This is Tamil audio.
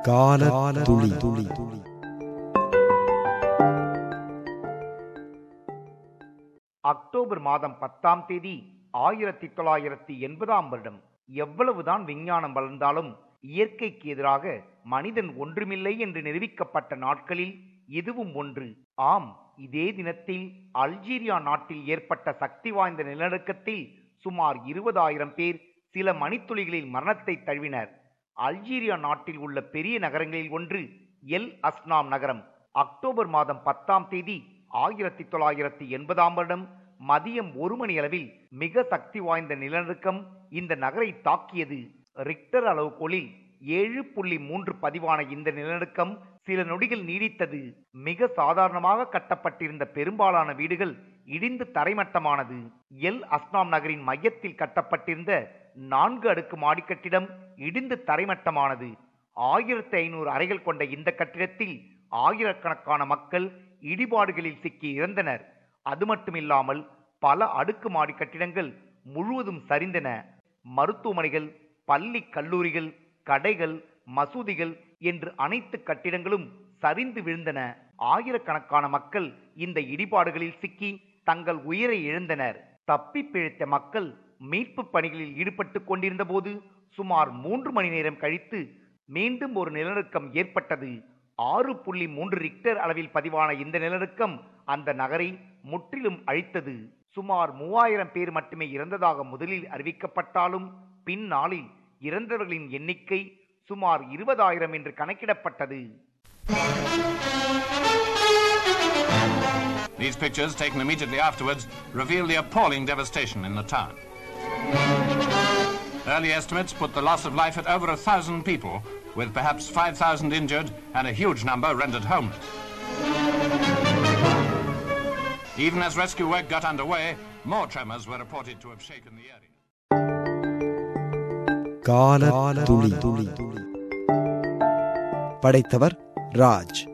கால துளி துளி அக்டோபர் மாதம் பத்தாம் தேதி ஆயிரத்தி தொள்ளாயிரத்தி எண்பதாம் வருடம் எவ்வளவுதான் விஞ்ஞானம் வளர்ந்தாலும் இயற்கைக்கு எதிராக மனிதன் ஒன்றுமில்லை என்று நிரூபிக்கப்பட்ட நாட்களில் இதுவும் ஒன்று ஆம் இதே தினத்தில் அல்ஜீரியா நாட்டில் ஏற்பட்ட சக்தி வாய்ந்த நிலநடுக்கத்தில் சுமார் இருபதாயிரம் பேர் சில மணித்துளிகளில் மரணத்தை தழுவினர் அல்ஜீரியா நாட்டில் உள்ள பெரிய நகரங்களில் ஒன்று எல் அஸ்னாம் நகரம் அக்டோபர் மாதம் பத்தாம் தேதி ஆயிரத்தி தொள்ளாயிரத்தி எண்பதாம் வருடம் மதியம் ஒரு மணி அளவில் மிக சக்தி வாய்ந்த நிலநடுக்கம் இந்த நகரை தாக்கியது ரிக்டர் அளவுகோலில் ஏழு புள்ளி மூன்று பதிவான இந்த நிலநடுக்கம் சில நொடிகள் நீடித்தது மிக சாதாரணமாக கட்டப்பட்டிருந்த பெரும்பாலான வீடுகள் இடிந்து தரைமட்டமானது எல் அஸ்னாம் நகரின் மையத்தில் கட்டப்பட்டிருந்த நான்கு அடுக்கு மாடி கட்டிடம் இடிந்து தரைமட்டமானது ஆயிரத்தி ஐநூறு அறைகள் கொண்ட இந்த கட்டிடத்தில் ஆயிரக்கணக்கான மக்கள் இடிபாடுகளில் சிக்கி இறந்தனர் அது மட்டுமில்லாமல் பல அடுக்கு மாடி கட்டிடங்கள் முழுவதும் சரிந்தன மருத்துவமனைகள் பள்ளி கல்லூரிகள் கடைகள் மசூதிகள் என்று அனைத்து கட்டிடங்களும் சரிந்து விழுந்தன ஆயிரக்கணக்கான மக்கள் இந்த இடிபாடுகளில் சிக்கி தங்கள் உயிரை இழந்தனர் தப்பி பிழைத்த மக்கள் மீட்பு பணிகளில் ஈடுபட்டு கொண்டிருந்த போது சுமார் மூன்று மணி நேரம் கழித்து மீண்டும் ஒரு நிலநடுக்கம் ஏற்பட்டது ஆறு புள்ளி மூன்று ரிக்டர் அளவில் பதிவான இந்த நிலநடுக்கம் அந்த நகரை முற்றிலும் அழித்தது சுமார் மூவாயிரம் பேர் மட்டுமே இறந்ததாக முதலில் அறிவிக்கப்பட்டாலும் பின்னாளில் இறந்தவர்களின் எண்ணிக்கை சுமார் இருபதாயிரம் என்று கணக்கிடப்பட்டது These pictures, taken immediately afterwards, reveal the appalling devastation in the town. Early estimates put the loss of life at over a thousand people, with perhaps 5,000 injured and a huge number rendered homeless. Even as rescue work got underway, more tremors were reported to have shaken the area. கால துளி துளி படைத்தவர் ராஜ்